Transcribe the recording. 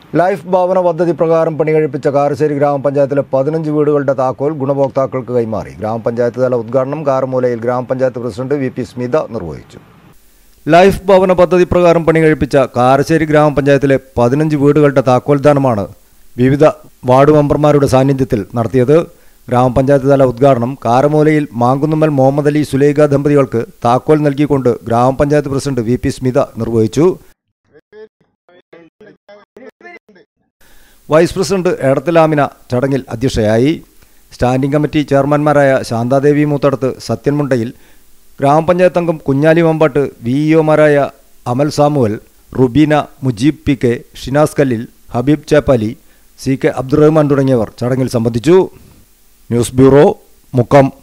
life ഭവന പദ്ധതി പ്രകാരം പണികഴിപ്പിച്ച കാരശ്ശേരി ഗ്രാമപഞ്ചായത്തിലെ പതിനഞ്ച് വീടുകളുടെ താക്കോൽ ഗുണഭോക്താക്കൾക്ക് കൈമാറി ഗ്രാമപഞ്ചായത്ത് തല ഉദ്ഘാടനം കാരമൂലയിൽ ഗ്രാമപഞ്ചായത്ത് പ്രസിഡന്റ് വി പി സ്മിത നിർവഹിച്ചു ലൈഫ് ഭവന പദ്ധതി പ്രകാരം പണികഴിപ്പിച്ച കാരശ്ശേരി ഗ്രാമപഞ്ചായത്തിലെ പതിനഞ്ച് വീടുകളുടെ താക്കോൽദാനമാണ് വിവിധ വാർഡ് മെമ്പർമാരുടെ സാന്നിധ്യത്തിൽ നടത്തിയത് ഗ്രാമപഞ്ചായത്ത് തല ഉദ്ഘാടനം കാരമൂലയിൽ മാങ്കുന്നുമ്മൽ മുഹമ്മദ് അലി സുലൈഖ ദമ്പതികൾക്ക് താക്കോൽ നൽകിക്കൊണ്ട് ഗ്രാമപഞ്ചായത്ത് പ്രസിഡന്റ് വി പി സ്മിത നിർവഹിച്ചു വൈസ് പ്രസിഡന്റ് എടത്തിലാമിന ചടങ്ങിൽ അധ്യക്ഷയായി സ്റ്റാൻഡിംഗ് കമ്മിറ്റി ചെയർമാൻമാരായ ശാന്താദേവി മൂത്തടത്ത് സത്യൻ മുണ്ടയിൽ ഗ്രാമപഞ്ചായത്ത് അംഗം കുഞ്ഞാലി മമ്പാട്ട് വി ഇഒമാരായ Amal Samuel Rubeena Mujeeb P K Shinas Kallil Habeeb Cheppali C K Abdurahman തുടങ്ങിയവർ ചടങ്ങിൽ സംബന്ധിച്ചു ന്യൂസ് ബ്യൂറോ മുക്കം